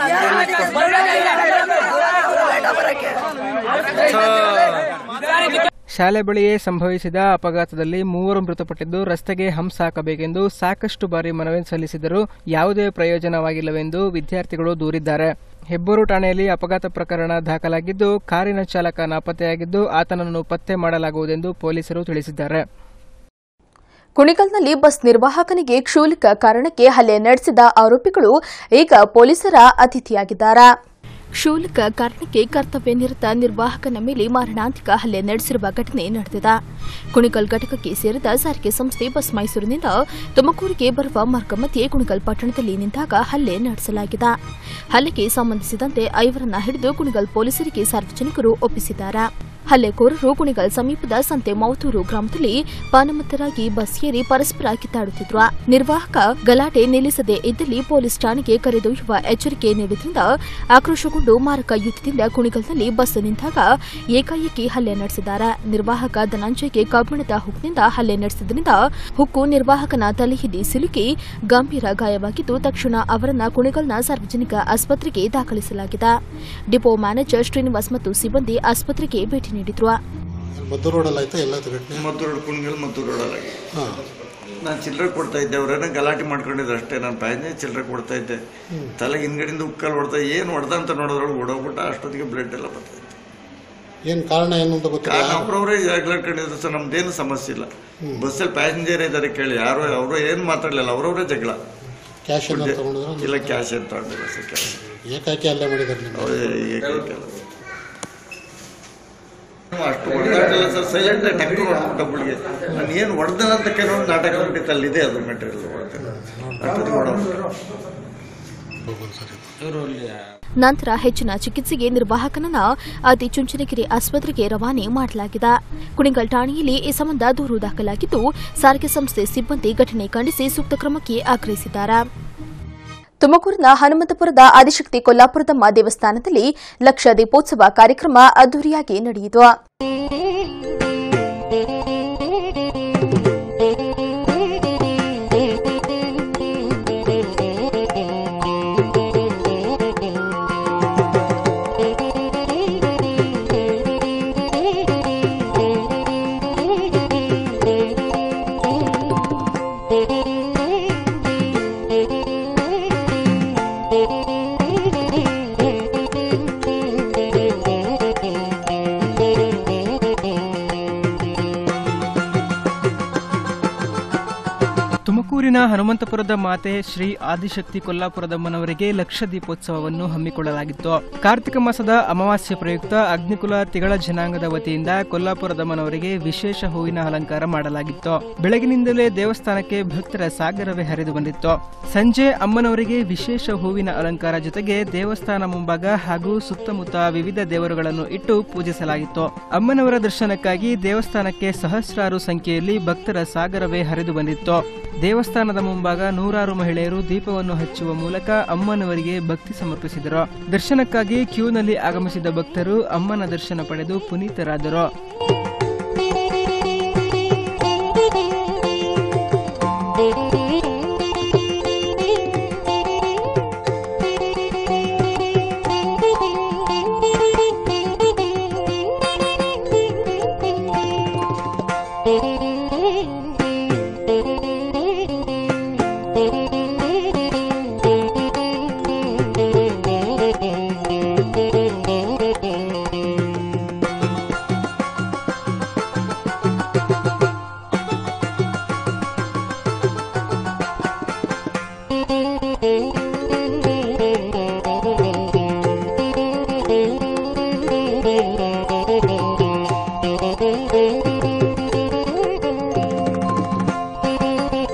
ಶಾಲೆ ಬಳಿಯೇ ಸಂಭವಿಸಿದ ಅಪಘಾತದಲ್ಲಿ ಮೂವರು ಮೃತಪಟ್ಟಿದ್ದು ರಸ್ತೆಗೆ ಹಂಸ ಹಾಕಬೇಕೆಂದು ಸಾಕಷ್ಟು ಬಾರಿ ಮನವಿ ಸಲ್ಲಿಸಿದರೂ ಯಾವುದೇ ಪ್ರಯೋಜನವಾಗಿಲ್ಲವೆಂದು ವಿದ್ಯಾರ್ಥಿಗಳು ದೂರಿದ್ದಾರೆ ಹೆಬ್ಬೂರು ಠಾಣೆಯಲ್ಲಿ ಅಪಘಾತ ಪ್ರಕರಣ ದಾಖಲಾಗಿದ್ದು ಕಾರಿನ ಚಾಲಕ ನಾಪತ್ತೆಯಾಗಿದ್ದು ಆತನನ್ನು ಪತ್ತೆ ಮಾಡಲಾಗುವುದೆಂದು ಪೊಲೀಸರು ತಿಳಿಸಿದ್ದಾರೆ ಕುಣಿಗಲ್ನಲ್ಲಿ ಬಸ್ ನಿರ್ವಾಹಕನಿಗೆ ಕ್ಷುಲ್ಕ ಕಾರಣಕ್ಕೆ ಹಲ್ಲೆ ನಡೆಸಿದ ಆರೋಪಿಗಳು ಈಗ ಪೊಲೀಸರ ಅತಿಥಿಯಾಗಿದ್ದಾರೆ ಕ್ಷುಲ್ಕ ಕಾರಣಕ್ಕೆ ಕರ್ತವ್ಯ ನಿರತ ನಿರ್ವಾಹಕನ ಮೇಲೆ ಮಾರಣಾಂತಿಕ ಹಲ್ಲೆ ನಡೆಸಿರುವ ಘಟನೆ ನಡೆದಿದೆ ಕುಣಿಗಲ್ ಘಟಕಕ್ಕೆ ಸೇರಿದ ಸಾರಿಗೆ ಸಂಸ್ಥೆ ಬಸ್ ಮೈಸೂರಿನಿಂದ ತುಮಕೂರಿಗೆ ಬರುವ ಮಾರ್ಗ ಮಧ್ಯೆ ಕುಣಿಗಲ್ ಪಟ್ಟಣದಲ್ಲಿ ನಿಂತಾಗ ಹಲ್ಲೆ ನಡೆಸಲಾಗಿದೆ ಹಲ್ಲೆಗೆ ಸಂಬಂಧಿಸಿದಂತೆ ಐವರನ್ನ ಹಿಡಿದು ಕುಣಿಗಲ್ ಪೊಲೀಸರಿಗೆ ಸಾರ್ವಜನಿಕರು ಒಪ್ಪಿಸಿದ್ದಾರೆ ಹಲ್ಲೆಕೋರರು ಕುಣಿಗಲ್ ಸಮೀಪದ ಸಂತೆ ಮೌತೂರು ಗ್ರಾಮದಲ್ಲಿ ಪಾನಮತ್ತರಾಗಿ ಬಸ್ ಏರಿ ಪರಸ್ಪರ ಕಿತ್ತಾಡುತ್ತಿದ್ರು ನಿರ್ವಾಹಕ ಗಲಾಟೆ ನಿಲ್ಲಿಸದೇ ಇದ್ದಲ್ಲಿ ಪೊಲೀಸ್ ಠಾಣೆಗೆ ಕರೆದೊಯ್ಯುವ ಎಚ್ಚರಿಕೆ ನೀಡಿದ್ರಿಂದ ಆಕ್ರೋಶಗೊಂಡು ಮಾರಕ ಯುದ್ಧದಿಂದ ಕುಣಿಗಲ್ನಲ್ಲಿ ಬಸ್ ನಿಂತಾಗ ಏಕಾಏಕಿ ಹಲ್ಲೆ ನಡೆಸಿದ್ದಾರೆ ನಿರ್ವಾಹಕ ಧನಂಜಯ್ಗೆ ಕಬ್ಬಿಣದ ಹುಕ್ನಿಂದ ಹಲ್ಲೆ ನಡೆಸಿದ್ರಿಂದ ಹುಕ್ಕು ನಿರ್ವಾಹಕನ ತಲೆಹಿಡಿ ಸಿಲುಕಿ ಗಂಭೀರ ಗಾಯವಾಗಿದ್ದು ತಕ್ಷಣ ಅವರನ್ನ ಕುಣಿಗಲ್ನ ಸಾರ್ವಜನಿಕ ಆಸ್ಪತ್ರೆಗೆ ದಾಖಲಿಸಲಾಗಿದೆ ಡಿಪೋ ಮ್ಯಾನೇಜರ್ ಶ್ರೀನಿವಾಸ್ ಮತ್ತು ಸಿಬ್ಬಂದಿ ಆಸ್ಪತ್ರೆಗೆ ಭೇಟಿ ನೀಡಿದ್ರು ಮದ್ದು ರೋಡಲ್ಲಿ ಆಯ್ತಾ ಎಲ್ಲ ಘಟನೆ ಮದ್ದು ರೋಡ್ ಕುಣಿಗಲ್ ಮತ್ತು ರೋಡಲ್ಲಿ ಹಾಂ ನಾನು ಚಿಲ್ಲರೆ ಕೊಡ್ತಾ ಇದ್ದೆ ಅವರೇನೋ ಗಲಾಟೆ ಮಾಡ್ಕೊಂಡಿದ್ರು ಅಷ್ಟೇ ನಾನು ಪ್ಯಾಸೆಂಜರ್ ಚಿಲ್ಲರೆ ಕೊಡ್ತಾ ಇದ್ದೆ ತಲೆ ಹಿಂದ್ಗಡೆಯಿಂದ ಉಕ್ಕಲ್ಲಿ ಹೊಡ್ತಾ ಏನು ಹೊಡೆದ ಅಂತ ನೋಡೋದ್ರೊಳಗೆ ಓಡೋಗ್ಬಿಟ್ಟ ಅಷ್ಟೊತ್ತಿಗೆ ಬ್ಲಡ್ ಎಲ್ಲ ಬರ್ತಾ ಇತ್ತು ಏನು ಕಾರಣ ಏನು ಅಂತ ಗೊತ್ತಿಲ್ಲ ಕಾರಣ ಅವ್ರವ್ರೇ ಜಗಳಾಡ್ಕೊಂಡಿದ್ರು ಸರ್ ನಮ್ದೇನು ಸಮಸ್ಯೆ ಇಲ್ಲ ಬಸ್ಸಲ್ಲಿ ಪ್ಯಾಸೆಂಜರ್ ಇದ್ದಾರೆ ಕೇಳಿ ಯಾರು ಅವರು ಏನು ಮಾತಾಡಲಿಲ್ಲ ಅವ್ರವ್ರೇ ಜಗಳ ಕ್ಯಾಶ್ ಏನಾದ್ರು ತಗೊಂಡಿದ್ರೆ ಇಲ್ಲ ಕ್ಯಾಶ್ ಏನು ತಗೊಂಡಿಲ್ಲ ಸರ್ ಕ್ಯಾಶ್ ಏಕಾಕಿ ಅಲ್ಲೇ ಮಾಡಿದ್ದಾರೆ ನಿಮ್ಮ ಅವ್ರು ಏಕೈಕಲ್ಲ. ಅಷ್ಟು ಹೊಡೆದಾಟಲ್ಲ ಸರ್ ಸೈಲೆಂಟ್ ಟಕ್ಕು ಹೊಡೆದ್ಬಿಟ್ಟ ಒಬ್ಬಳಿಗೆ ನಾನು ಏನು ಹೊಡೆದ ಅಂತ ಕೆಲವು ನಾಟಕ ಬಿಟ್ಟಿತ್ತು ಅಲ್ಲಿದೆ ಅದು ಮೆಟೀರಿಯಲ್ ಹೊಡೆದ ಅಷ್ಟೊತ್ತಿಗೆ ಹೊಡೆದ್ಬಿಟ್ರು ನಂತರ ಹೆಚ್ಚಿನ ಚಿಕಿತ್ಸೆಗೆ ನಿರ್ವಾಹಕನನ್ನ ಅತಿ ಚುಂಚನಗಿರಿ ಆಸ್ಪತ್ರೆಗೆ ರವಾನೆ ಮಾಡಲಾಗಿದೆ ಕುಣಿಗಲ್ ಠಾಣೆಯಲ್ಲಿ ಈ ಸಂಬಂಧ ದೂರು ದಾಖಲಾಗಿದ್ದು ಸಾರಿಗೆ ಸಂಸ್ಥೆ ಸಿಬ್ಬಂದಿ ಘಟನೆ ಖಂಡಿಸಿ ಸೂಕ್ತ ಕ್ರಮಕ್ಕೆ ಆಗ್ರಹಿಸಿದ್ದಾರೆ ತುಮಕೂರಿನ ಹನುಮಂತಪುರದ ಆದಿಶಕ್ತಿ ಕೊಲ್ಲಾಪುರದಮ್ಮ ದೇವಸ್ಥಾನದಲ್ಲಿ ಲಕ್ಷ ದೀಪೋತ್ಸವ ಕಾರ್ಯಕ್ರಮ ಅದ್ದೂರಿಯಾಗಿ ನಡೆಯಿತು ತುಮಕೂರಿನ ಹನುಮಂತಪುರದ ಮಾತೆ ಶ್ರೀ ಆದಿಶಕ್ತಿ ಕೊಲ್ಲಾಪುರದಮ್ಮನವರಿಗೆ ಲಕ್ಷ ದೀಪೋತ್ಸವವನ್ನು ಹಮ್ಮಿಕೊಳ್ಳಲಾಗಿತ್ತು ಕಾರ್ತಿಕ ಮಾಸದ ಅಮಾವಾಸ್ಯೆ ಪ್ರಯುಕ್ತ ಅಗ್ನಿಕುಲ ತಿಗಳ ಜನಾಂಗದ ವತಿಯಿಂದ ಕೊಲ್ಲಾಪುರದಮ್ಮನವರಿಗೆ ವಿಶೇಷ ಹೂವಿನ ಅಲಂಕಾರ ಮಾಡಲಾಗಿತ್ತು ಬೆಳಗಿನಿಂದಲೇ ದೇವಸ್ಥಾನಕ್ಕೆ ಭಕ್ತರ ಸಾಗರವೇ ಹರಿದು ಬಂದಿತ್ತು ಸಂಜೆ ಅಮ್ಮನವರಿಗೆ ವಿಶೇಷ ಹೂವಿನ ಅಲಂಕಾರ ಜೊತೆಗೆ ದೇವಸ್ಥಾನ ಮುಂಭಾಗ ಹಾಗೂ ಸುತ್ತಮುತ್ತ ವಿವಿಧ ದೇವರುಗಳನ್ನು ಇಟ್ಟು ಪೂಜಿಸಲಾಗಿತ್ತು ಅಮ್ಮನವರ ದರ್ಶನಕ್ಕಾಗಿ ದೇವಸ್ಥಾನಕ್ಕೆ ಸಹಸ್ರಾರು ಸಂಖ್ಯೆಯಲ್ಲಿ ಭಕ್ತರ ಸಾಗರವೇ ಹರಿದು ಬಂದಿತ್ತು ದೇವಸ್ಥಾನದ ಮುಂಭಾಗ ನೂರಾರು ಮಹಿಳೆಯರು ದೀಪವನ್ನು ಹಚ್ಚುವ ಮೂಲಕ ಅಮ್ಮನವರಿಗೆ ಭಕ್ತಿ ಸಮರ್ಪಿಸಿದರು ದರ್ಶನಕ್ಕಾಗಿ ಕ್ಯೂನಲ್ಲಿ ಆಗಮಿಸಿದ ಭಕ್ತರು ಅಮ್ಮನ ದರ್ಶನ ಪಡೆದು ಪುನೀತರಾದರು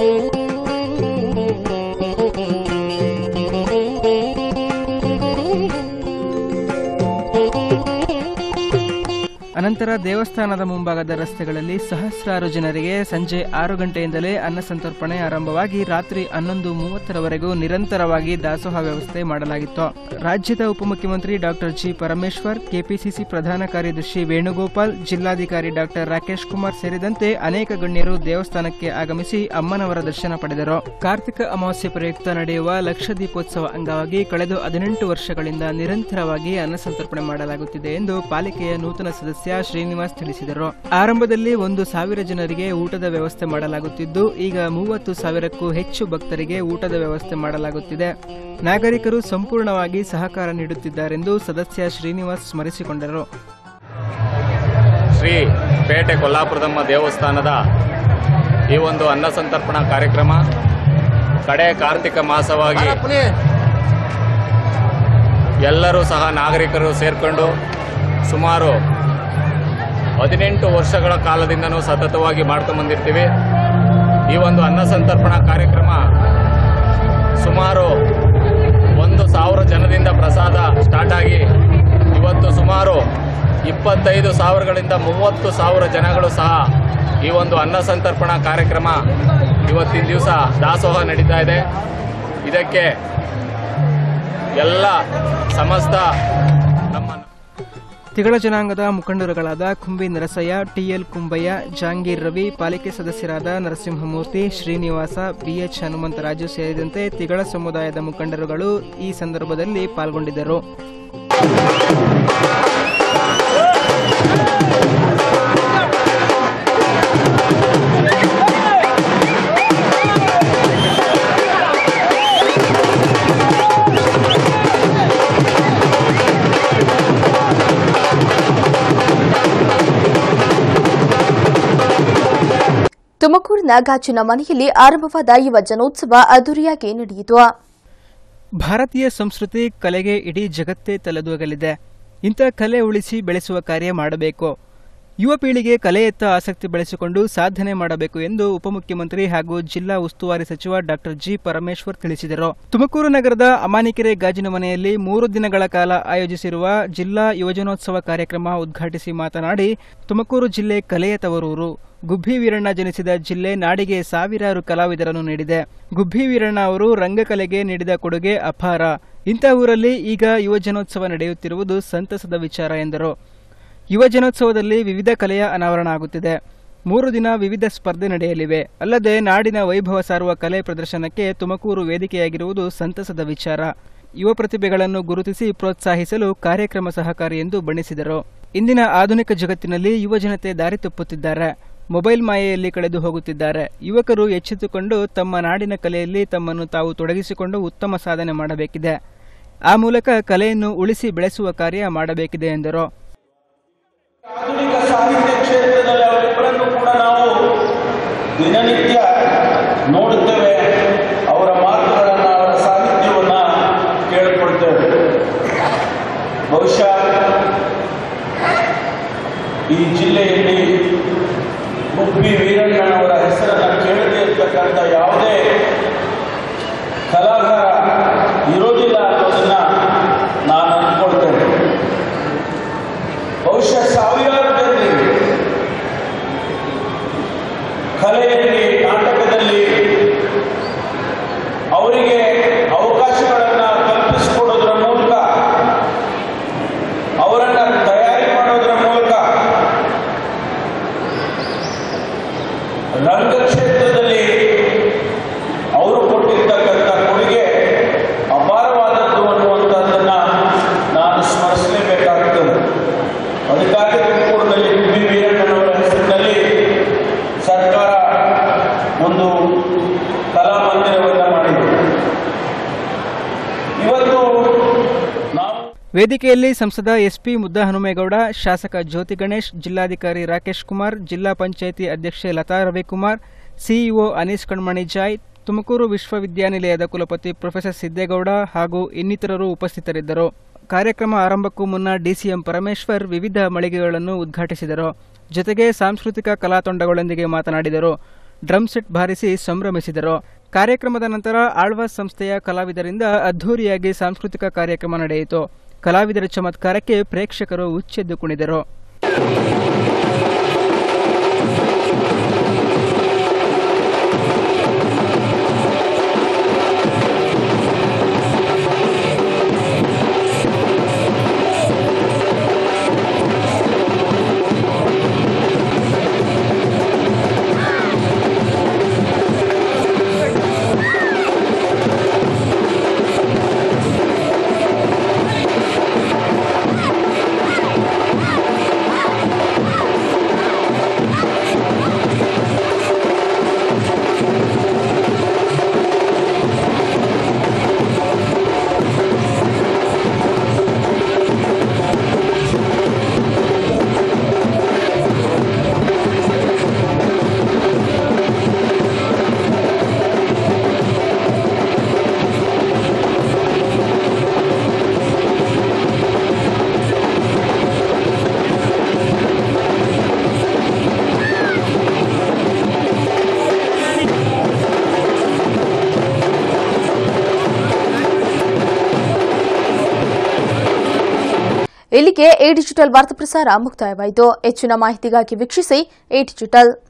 ಅನಂತರ ದೇವಸ್ಥಾನದ ಮುಂಭಾಗದ ರಸ್ತೆಗಳಲ್ಲಿ ಸಹಸ್ರಾರು ಜನರಿಗೆ ಸಂಜೆ ಆರು ಗಂಟೆಯಿಂದಲೇ ಅನ್ನ ಸಂತರ್ಪಣೆ ಆರಂಭವಾಗಿ ರಾತ್ರಿ ಹನ್ನೊಂದು ಮೂವತ್ತರವರೆಗೂ ನಿರಂತರವಾಗಿ ದಾಸೋಹ ವ್ಯವಸ್ಥೆ ಮಾಡಲಾಗಿತ್ತು ರಾಜ್ಯದ ಉಪಮುಖ್ಯಮಂತ್ರಿ ಡಾಕ್ಟರ್ ಜಿ ಪರಮೇಶ್ವರ್ ಕೆಪಿಸಿಸಿ ಪ್ರಧಾನ ಕಾರ್ಯದರ್ಶಿ ವೇಣುಗೋಪಾಲ್ ಜಿಲ್ಲಾಧಿಕಾರಿ ಡಾಕ್ಟರ್ ರಾಕೇಶ್ ಕುಮಾರ್ ಸೇರಿದಂತೆ ಅನೇಕ ಗಣ್ಯರು ದೇವಸ್ಥಾನಕ್ಕೆ ಆಗಮಿಸಿ ಅಮ್ಮನವರ ದರ್ಶನ ಪಡೆದರು ಕಾರ್ತಿಕ ಅಮಾವಾಸ್ಯೆ ಪ್ರಯುಕ್ತ ನಡೆಯುವ ಲಕ್ಷ ದೀಪೋತ್ಸವ ಅಂಗವಾಗಿ ಕಳೆದ ಹದಿನೆಂಟು ವರ್ಷಗಳಿಂದ ನಿರಂತರವಾಗಿ ಅನ್ನ ಸಂತರ್ಪಣೆ ಮಾಡಲಾಗುತ್ತಿದೆ ಎಂದು ಪಾಲಿಕೆಯ ನೂತನ ಸದಸ್ಯ ಶ್ರೀನಿವಾಸ್ ತಿಳಿಸಿದರು ಆರಂಭದಲ್ಲಿ ಒಂದು ಸಾವಿರ ಜನರಿಗೆ ಊಟದ ವ್ಯವಸ್ಥೆ ಮಾಡಲಾಗುತ್ತಿದ್ದು ಈಗ ಮೂವತ್ತು ಸಾವಿರಕ್ಕೂ ಹೆಚ್ಚು ಭಕ್ತರಿಗೆ ಊಟದ ವ್ಯವಸ್ಥೆ ಮಾಡಲಾಗುತ್ತಿದೆ ನಾಗರಿಕರು ಸಂಪೂರ್ಣವಾಗಿ ಸಹಕಾರ ನೀಡುತ್ತಿದ್ದಾರೆಂದು ಸದಸ್ಯ ಶ್ರೀನಿವಾಸ್ ಸ್ಮರಿಸಿಕೊಂಡರು ಶ್ರೀ ಪೇಟೆ ಕೊಲ್ಲಾಪುರದಮ್ಮ ದೇವಸ್ಥಾನದ ಈ ಒಂದು ಅನ್ನ ಸಂತರ್ಪಣಾ ಕಾರ್ಯಕ್ರಮ ಕಡೆ ಕಾರ್ತಿಕ ಮಾಸವಾಗಿ ಎಲ್ಲರೂ ಸಹ ನಾಗರಿಕರು ಸೇರ್ಕೊಂಡು ಸುಮಾರು ಹದಿನೆಂಟು ವರ್ಷಗಳ ಕಾಲದಿಂದನೂ ಸತತವಾಗಿ ಮಾಡ್ಕೊಂಡು ಬಂದಿರ್ತೀವಿ ಈ ಒಂದು ಅನ್ನ ಸಂತರ್ಪಣಾ ಕಾರ್ಯಕ್ರಮ ಸುಮಾರು ಒಂದು ಸಾವಿರ ಜನದಿಂದ ಪ್ರಸಾದ ಸ್ಟಾರ್ಟ್ ಆಗಿ ಇವತ್ತು ಸುಮಾರು ಇಪ್ಪತ್ತೈದು ಸಾವಿರಗಳಿಂದ ಮೂವತ್ತು ಸಾವಿರ ಜನಗಳು ಸಹ ಈ ಒಂದು ಅನ್ನ ಸಂತರ್ಪಣಾ ಕಾರ್ಯಕ್ರಮ ಇವತ್ತಿನ ದಿವಸ ದಾಸೋಹ ನಡೀತಾ ಇದೆ ಇದಕ್ಕೆ ಎಲ್ಲ ಸಮಸ್ತ ನಮ್ಮ ತಿಗಳ ಜನಾಂಗದ ಮುಖಂಡರುಗಳಾದ ಕುಂಬಿ ನರಸಯ್ಯ ಟಿಎಲ್ ಕುಂಬಯ್ಯ ಜಾಂಗೀರ್ ರವಿ ಪಾಲಿಕೆ ಸದಸ್ಯರಾದ ನರಸಿಂಹಮೂರ್ತಿ ಶ್ರೀನಿವಾಸ ಬಿಎಚ್ ಹನುಮಂತರಾಜು ಸೇರಿದಂತೆ ತಿಗಳ ಸಮುದಾಯದ ಮುಖಂಡರುಗಳು ಈ ಸಂದರ್ಭದಲ್ಲಿ ಪಾಲ್ಗೊಂಡಿದ್ದರು ತುಮಕೂರಿನ ಗಾಜಿನ ಮನೆಯಲ್ಲಿ ಆರಂಭವಾದ ಯುವ ಜನೋತ್ಸವ ಅದ್ದೂರಿಯಾಗಿ ನಡೆಯಿತು ಭಾರತೀಯ ಸಂಸ್ಕೃತಿ ಕಲೆಗೆ ಇಡೀ ಜಗತ್ತೇ ತಲೆದೂಗಲಿದೆ ಇಂಥ ಕಲೆ ಉಳಿಸಿ ಬೆಳೆಸುವ ಕಾರ್ಯ ಮಾಡಬೇಕು ಯುವ ಪೀಳಿಗೆ ಕಲೆಯತ್ತ ಆಸಕ್ತಿ ಬೆಳೆಸಿಕೊಂಡು ಸಾಧನೆ ಮಾಡಬೇಕು ಎಂದು ಉಪಮುಖ್ಯಮಂತ್ರಿ ಹಾಗೂ ಜಿಲ್ಲಾ ಉಸ್ತುವಾರಿ ಸಚಿವ ಡಾಕ್ಟರ್ ಜಿ ಪರಮೇಶ್ವರ್ ತಿಳಿಸಿದರು ತುಮಕೂರು ನಗರದ ಅಮಾನಿಕೆರೆ ಗಾಜಿನ ಮನೆಯಲ್ಲಿ ಮೂರು ದಿನಗಳ ಕಾಲ ಆಯೋಜಿಸಿರುವ ಜಿಲ್ಲಾ ಯುವಜನೋತ್ಸವ ಕಾರ್ಯಕ್ರಮ ಉದ್ಘಾಟಿಸಿ ಮಾತನಾಡಿ ತುಮಕೂರು ಜಿಲ್ಲೆ ಕಲೆಯ ತವರೂರು ಗುಬ್ಬಿ ವೀರಣ್ಣ ಜನಿಸಿದ ಜಿಲ್ಲೆ ನಾಡಿಗೆ ಸಾವಿರಾರು ಕಲಾವಿದರನ್ನು ನೀಡಿದೆ ಗುಬ್ಬಿ ವೀರಣ್ಣ ಅವರು ರಂಗಕಲೆಗೆ ನೀಡಿದ ಕೊಡುಗೆ ಅಪಾರ ಇಂಥ ಊರಲ್ಲಿ ಈಗ ಯುವಜನೋತ್ಸವ ನಡೆಯುತ್ತಿರುವುದು ಸಂತಸದ ವಿಚಾರ ಎಂದರು ಯುವಜನೋತ್ಸವದಲ್ಲಿ ವಿವಿಧ ಕಲೆಯ ಅನಾವರಣ ಆಗುತ್ತಿದೆ ಮೂರು ದಿನ ವಿವಿಧ ಸ್ಪರ್ಧೆ ನಡೆಯಲಿವೆ ಅಲ್ಲದೆ ನಾಡಿನ ವೈಭವ ಸಾರುವ ಕಲೆ ಪ್ರದರ್ಶನಕ್ಕೆ ತುಮಕೂರು ವೇದಿಕೆಯಾಗಿರುವುದು ಸಂತಸದ ವಿಚಾರ ಯುವ ಪ್ರತಿಭೆಗಳನ್ನು ಗುರುತಿಸಿ ಪ್ರೋತ್ಸಾಹಿಸಲು ಕಾರ್ಯಕ್ರಮ ಸಹಕಾರಿ ಎಂದು ಬಣ್ಣಿಸಿದರು ಇಂದಿನ ಆಧುನಿಕ ಜಗತ್ತಿನಲ್ಲಿ ಯುವಜನತೆ ದಾರಿ ತಪ್ಪುತ್ತಿದ್ದಾರೆ ಮೊಬೈಲ್ ಮಾಯೆಯಲ್ಲಿ ಕಳೆದು ಹೋಗುತ್ತಿದ್ದಾರೆ ಯುವಕರು ಎಚ್ಚೆತ್ತುಕೊಂಡು ತಮ್ಮ ನಾಡಿನ ಕಲೆಯಲ್ಲಿ ತಮ್ಮನ್ನು ತಾವು ತೊಡಗಿಸಿಕೊಂಡು ಉತ್ತಮ ಸಾಧನೆ ಮಾಡಬೇಕಿದೆ ಆ ಮೂಲಕ ಕಲೆಯನ್ನು ಉಳಿಸಿ ಬೆಳೆಸುವ ಕಾರ್ಯ ಮಾಡಬೇಕಿದೆ ಎಂದರು ಆಧುನಿಕ ಸಾಹಿತ್ಯ ಕ್ಷೇತ್ರದಲ್ಲಿ ಅವರಿಬ್ಬರನ್ನು ಕೂಡ ನಾವು ದಿನನಿತ್ಯ ನೋಡುತ್ತೇವೆ ಅವರ ಮಾತುಗಳನ್ನು ಅವರ ಸಾಹಿತ್ಯವನ್ನ ಕೇಳಿಕೊಳ್ತೇವೆ ಬಹುಶಃ ಈ ಜಿಲ್ಲೆಯಲ್ಲಿ ಗುಬ್ಬಿ ವೀರಣ್ಣನವರ ಹೆಸರನ್ನು ಕೇಳದೇ ಇರ್ತಕ್ಕಂಥ ಯಾವುದೇ ಕಲಾಕಾರ ಇರೋದಿಲ್ಲ ಅನ್ನೋದನ್ನ ನಾನು ಅಂದ್ಕೊಳ್ತೇನೆ ಬಹುಶಃ ಸಾವಿರಾರು ಜನರಿಗೆ ಕಲೆಯಲ್ಲಿ ನಾಟಕದಲ್ಲಿ ಅವರಿಗೆ ಅವಕಾಶಗಳನ್ನು ಕಲ್ಪಿಸಿಕೊಡೋದ್ರ ಮೂಲಕ ಅವರನ್ನ ತಯಾರಿ ಮಾಡೋದ್ರ ಮೂಲಕ ರಂಗಕ್ಷೇತ್ರದಲ್ಲಿ ಅವರು ಕೊಟ್ಟಿರ್ತಕ್ಕಂಥ ಕೊಡುಗೆ ಅಪಾರವಾದದ್ದು ಅನ್ನುವಂಥದ್ದನ್ನ ನಾನು ಸ್ಮರಿಸಲೇಬೇಕಾಗ್ತದೆ ಅದಕ್ಕಾಗಿ ತುಮಕೂರಿನಲ್ಲಿ ಬಿ ವೀರಣ್ಣನವರ ಹೆಸರಿನಲ್ಲಿ ಸರ್ಕಾರ ಒಂದು ಕಲಾಮಂದಿರವನ್ನು ಮಾಡಿದೆ ಇವತ್ತು ನಾವು ವೇದಿಕೆಯಲ್ಲಿ ಸಂಸದ ಎಸ್ಪಿ ಮುದ್ದಹನುಮೇಗೌಡ ಶಾಸಕ ಜ್ಯೋತಿ ಗಣೇಶ್ ಜಿಲ್ಲಾಧಿಕಾರಿ ರಾಕೇಶ್ ಕುಮಾರ್ ಜಿಲ್ಲಾ ಪಂಚಾಯಿತಿ ಅಧ್ಯಕ್ಷೆ ಲತಾ ರವಿಕುಮಾರ್ ಸಿಇಒ ಅನೀಸ್ ಕಣ್ಮಣಿ ಜಾಯ್ ತುಮಕೂರು ವಿಶ್ವವಿದ್ಯಾನಿಲಯದ ಕುಲಪತಿ ಪ್ರೊಫೆಸರ್ ಸಿದ್ದೇಗೌಡ ಹಾಗೂ ಇನ್ನಿತರರು ಉಪಸ್ಥಿತರಿದ್ದರು ಕಾರ್ಯಕ್ರಮ ಆರಂಭಕ್ಕೂ ಮುನ್ನ ಡಿಸಿಎಂ ಪರಮೇಶ್ವರ್ ವಿವಿಧ ಮಳಿಗೆಗಳನ್ನು ಉದ್ಘಾಟಿಸಿದರು ಜೊತೆಗೆ ಸಾಂಸ್ಕೃತಿಕ ಕಲಾತಂಡಗಳೊಂದಿಗೆ ಮಾತನಾಡಿದರು ಡ್ರಮ್ ಸೆಟ್ ಬಾರಿಸಿ ಸಂಭ್ರಮಿಸಿದರು ಕಾರ್ಯಕ್ರಮದ ನಂತರ ಆಳ್ವಾಸ್ ಸಂಸ್ಥೆಯ ಕಲಾವಿದರಿಂದ ಅದ್ಧೂರಿಯಾಗಿ ಸಾಂಸ್ಕೃತಿಕ ಕಾರ್ಯಕ್ರಮ ನಡೆಯಿತು ಕಲಾವಿದರ ಚಮತ್ಕಾರಕ್ಕೆ ಪ್ರೇಕ್ಷಕರು ಉಚ್ಚೆದ್ದು ಕುಣಿದರು ಇಲ್ಲಿಗೆ ಎ ಡಿಜಿಟಲ್ ವಾರ್ತಾ ಪ್ರಸಾರ ಮುಕ್ತಾಯವಾಯಿತು ಹೆಚ್ಚಿನ ಮಾಹಿತಿಗಾಗಿ ವೀಕ್ಷಿಸಿ ಎ ಡಿಜಿಟಲ್